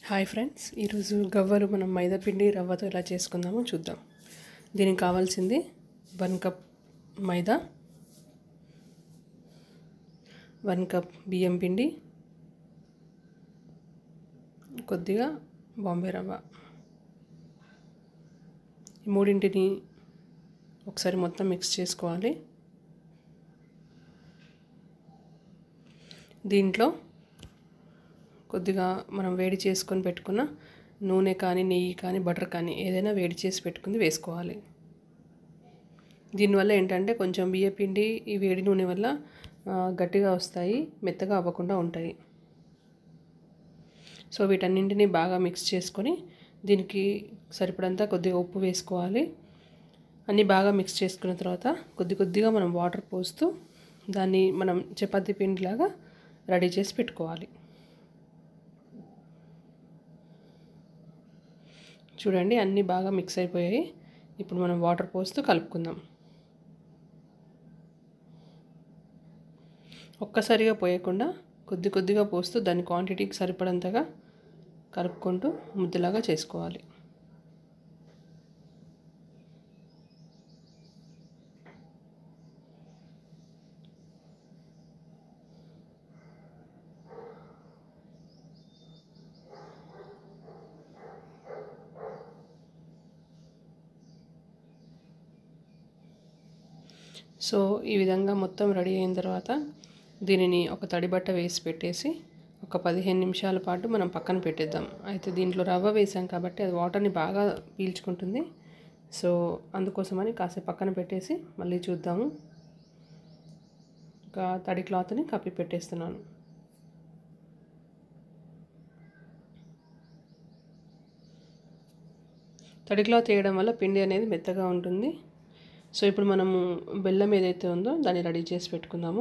hi friends ఈరోజు గవ్వలు మనం మైదా పిండి రవ్వతో ఎలా చేసుకుందామో చూద్దాం దీనికి కావాల్సింది వన్ కప్ మైదా వన్ కప్ బియ్యం పిండి కొద్దిగా బాంబే రవ్వ ఈ మూడింటిని ఒకసారి మొత్తం మిక్స్ చేసుకోవాలి దీంట్లో కొద్దిగా మనం వేడి చేసుకొని పెట్టుకున్న నూనె కానీ నెయ్యి కానీ బటర్ కానీ ఏదైనా వేడి చేసి పెట్టుకుంది వేసుకోవాలి దీనివల్ల ఏంటంటే కొంచెం బియ్య పిండి ఈ వేడి నూనె వల్ల గట్టిగా వస్తాయి మెత్తగా అవ్వకుండా ఉంటాయి సో వీటన్నింటినీ బాగా మిక్స్ చేసుకొని దీనికి సరిపడంతా కొద్దిగా ఉప్పు వేసుకోవాలి అన్నీ బాగా మిక్స్ చేసుకున్న తర్వాత కొద్ది కొద్దిగా మనం వాటర్ పోస్తూ దాన్ని మనం చపాతీ పిండిలాగా రెడీ చేసి పెట్టుకోవాలి చూడండి అన్నీ బాగా మిక్స్ అయిపోయాయి ఇప్పుడు మనం వాటర్ పోస్తూ కలుపుకుందాం ఒక్కసారిగా పోయకుండా కొద్ది కొద్దిగా పోస్తూ దాని క్వాంటిటీకి సరిపడంతగా కలుపుకుంటూ ముద్దలాగా చేసుకోవాలి సో ఈ విధంగా మొత్తం రెడీ అయిన తర్వాత దీనిని ఒక తడి బట్ట వేసి పెట్టేసి ఒక పదిహేను నిమిషాల పాటు మనం పక్కన పెట్టేద్దాం అయితే దీంట్లో రవ్వ వేసాం కాబట్టి అది వాటర్ని బాగా పీల్చుకుంటుంది సో అందుకోసమని కాసేపు పక్కన పెట్టేసి మళ్ళీ చూద్దాము ఒక తడి క్లాత్ని కప్పి పెట్టేస్తున్నాను తడి క్లాత్ వేయడం వల్ల పిండి అనేది మెత్తగా ఉంటుంది సో ఇప్పుడు మనము బెల్లం ఏదైతే ఉందో దాన్ని రెడీ చేసి పెట్టుకుందాము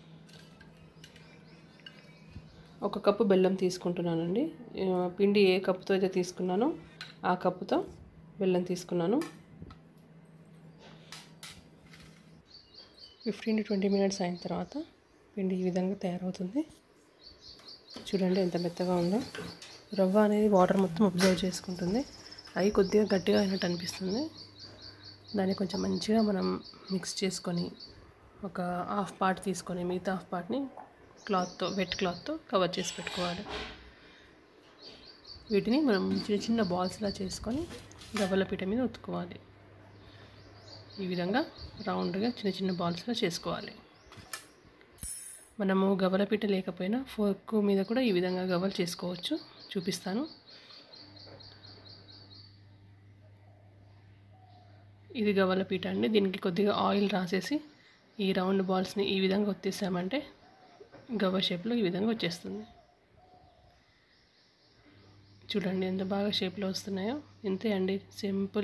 ఒక కప్పు బెల్లం తీసుకుంటున్నానండి పిండి ఏ కప్పుతో అయితే తీసుకున్నానో ఆ కప్పుతో బెల్లం తీసుకున్నాను ఫిఫ్టీన్ టు ట్వంటీ మినిట్స్ అయిన తర్వాత పిండి ఈ విధంగా తయారవుతుంది చూడండి ఎంత మెత్తగా ఉందో రవ్వ అనేది వాటర్ మొత్తం అబ్జర్వ్ చేసుకుంటుంది అవి కొద్దిగా గట్టిగా అయినట్టు అనిపిస్తుంది దాన్ని కొంచెం మంచిగా మనం మిక్స్ చేసుకొని ఒక హాఫ్ పార్ట్ తీసుకొని మిగతా హాఫ్ పార్ట్ని క్లాత్తో వెట్ క్లాత్తో కవర్ చేసి పెట్టుకోవాలి వీటిని మనం చిన్న చిన్న బాల్స్లా చేసుకొని గవ్వల పీట మీద ఉతుకోవాలి ఈ విధంగా రౌండ్గా చిన్న చిన్న బాల్స్లా చేసుకోవాలి మనము గవ్వల పీట లేకపోయినా ఫోర్క్ మీద కూడా ఈ విధంగా గవ్వలు చేసుకోవచ్చు చూపిస్తాను ఇది గవ్వల పీట అండి దీనికి కొద్దిగా ఆయిల్ రాసేసి ఈ రౌండ్ బాల్స్ని ఈ విధంగా వచ్చేసామంటే గవ్వ షేప్లో ఈ విధంగా వచ్చేస్తుంది చూడండి ఎంత బాగా షేప్లో వస్తున్నాయో ఇంతే అండి సింపుల్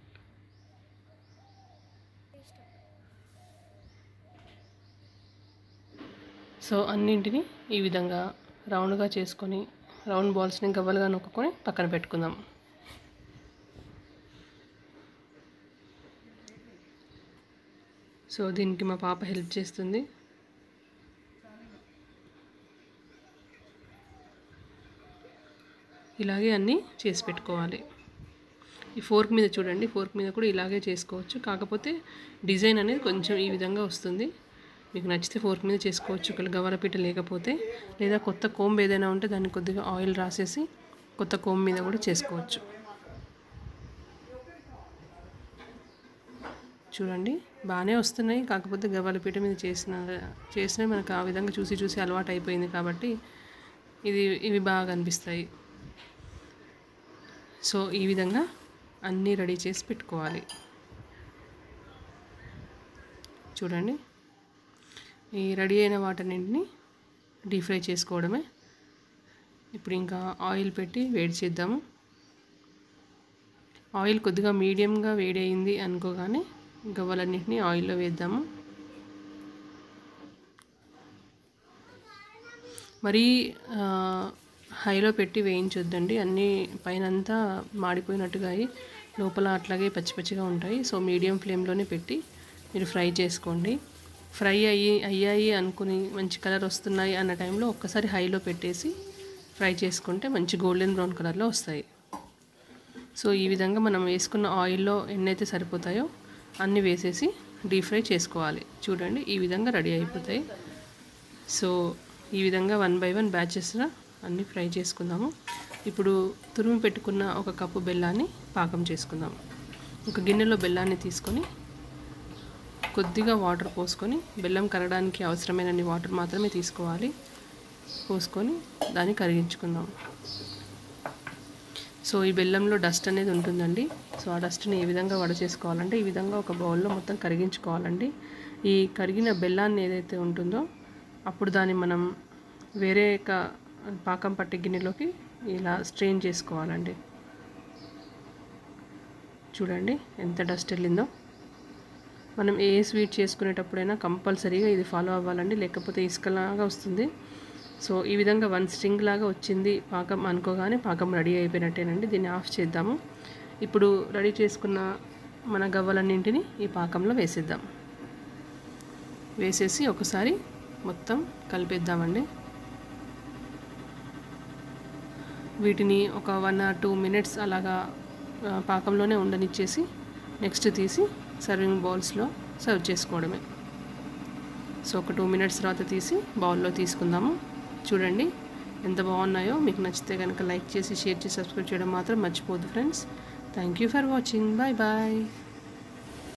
సో అన్నింటినీ ఈ విధంగా రౌండ్గా చేసుకొని రౌండ్ బాల్స్ని గవ్వలుగా నొక్కుకొని పక్కన పెట్టుకుందాం సో దీనికి మా పాప హెల్ప్ చేస్తుంది ఇలాగే అన్నీ చేసి పెట్టుకోవాలి ఈ ఫోర్క్ మీద చూడండి ఫోర్క్ మీద కూడా ఇలాగే చేసుకోవచ్చు కాకపోతే డిజైన్ అనేది కొంచెం ఈ విధంగా వస్తుంది మీకు నచ్చితే ఫోర్క్ మీద చేసుకోవచ్చు ఒకవేళ గవరపీట లేకపోతే లేదా కొత్త కోంబ్ ఏదైనా ఉంటే దాన్ని కొద్దిగా ఆయిల్ రాసేసి కొత్త కోంబ్ మీద కూడా చేసుకోవచ్చు చూడండి బాగానే వస్తున్నాయి కాకపోతే గవ్వల పీట మీద చేసిన చేసినవి మనకు ఆ విధంగా చూసి చూసి అలవాటు అయిపోయింది కాబట్టి ఇది ఇవి బాగా అనిపిస్తాయి సో ఈ విధంగా అన్నీ రెడీ చేసి పెట్టుకోవాలి చూడండి ఈ రెడీ అయిన వాటన్నింటిని డీప్ ఫ్రై చేసుకోవడమే ఇప్పుడు ఇంకా ఆయిల్ పెట్టి వేడి చేద్దాము ఆయిల్ కొద్దిగా మీడియంగా వేడి అయింది అనుకోగానే గవ్వలన్నింటినీ ఆయిల్లో వేద్దాము మరీ హైలో పెట్టి వేయించొద్దండి అన్నీ పైన అంతా మాడిపోయినట్టుగా అయ్యి లోపల అట్లాగే పచ్చి పచ్చిగా ఉంటాయి సో మీడియం ఫ్లేమ్లోనే పెట్టి మీరు ఫ్రై చేసుకోండి ఫ్రై అయ్యి అయ్యాయి అనుకుని మంచి కలర్ వస్తున్నాయి అన్న టైంలో ఒక్కసారి హైలో పెట్టేసి ఫ్రై చేసుకుంటే మంచి గోల్డెన్ బ్రౌన్ కలర్లో వస్తాయి సో ఈ విధంగా మనం వేసుకున్న ఆయిల్లో ఎన్నైతే సరిపోతాయో అన్నీ వేసేసి డీప్ ఫ్రై చేసుకోవాలి చూడండి ఈ విధంగా రెడీ అయిపోతాయి సో ఈ విధంగా వన్ బై వన్ బ్యాచెస్గా అన్నీ ఫ్రై చేసుకుందాము ఇప్పుడు తురిమి పెట్టుకున్న ఒక కప్పు బెల్లాన్ని పాకం చేసుకుందాం ఒక గిన్నెలో బెల్లాన్ని తీసుకొని కొద్దిగా వాటర్ పోసుకొని బెల్లం కరగడానికి అవసరమైనన్ని వాటర్ మాత్రమే తీసుకోవాలి పోసుకొని దాన్ని కరిగించుకుందాం సో ఈ బెల్లంలో డస్ట్ అనేది ఉంటుందండి సో ఆ డస్ట్ని ఏ విధంగా వడ చేసుకోవాలంటే ఈ విధంగా ఒక బౌల్లో మొత్తం కరిగించుకోవాలండి ఈ కరిగిన బెల్లాన్ని ఏదైతే ఉంటుందో అప్పుడు దాన్ని మనం వేరే క- పాకం పట్టే గిన్నెలోకి ఇలా స్ట్రెయిన్ చేసుకోవాలండి చూడండి ఎంత డస్ట్ వెళ్ళిందో మనం ఏ స్వీట్ చేసుకునేటప్పుడైనా కంపల్సరీగా ఇది ఫాలో అవ్వాలండి లేకపోతే ఇసుకలాగా వస్తుంది సో ఈ విధంగా వన్ స్ట్రింగ్ లాగా వచ్చింది పాకం అనుకోగానే పాకం రెడీ అయిపోయినట్టేనండి దీన్ని ఆఫ్ చేద్దాము ఇప్పుడు రెడీ చేసుకున్న మన గవ్వలన్నింటినీ ఈ పాకంలో వేసేద్దాం వేసేసి ఒకసారి మొత్తం కలిపేద్దామండి వీటిని ఒక వన్ ఆర్ టూ మినిట్స్ అలాగా ఆ, పాకంలోనే ఉండనిచ్చేసి నెక్స్ట్ తీసి సర్వింగ్ బౌల్స్లో సర్వ్ చేసుకోవడమే సో ఒక టూ మినిట్స్ తర్వాత తీసి బౌల్లో తీసుకుందాము చూడండి ఎంత బాగున్నాయో మీకు నచ్చితే కనుక లైక్ చేసి షేర్ చేసి సబ్స్క్రైబ్ చేయడం మాత్రం మర్చిపోద్దు friends thank you for watching bye bye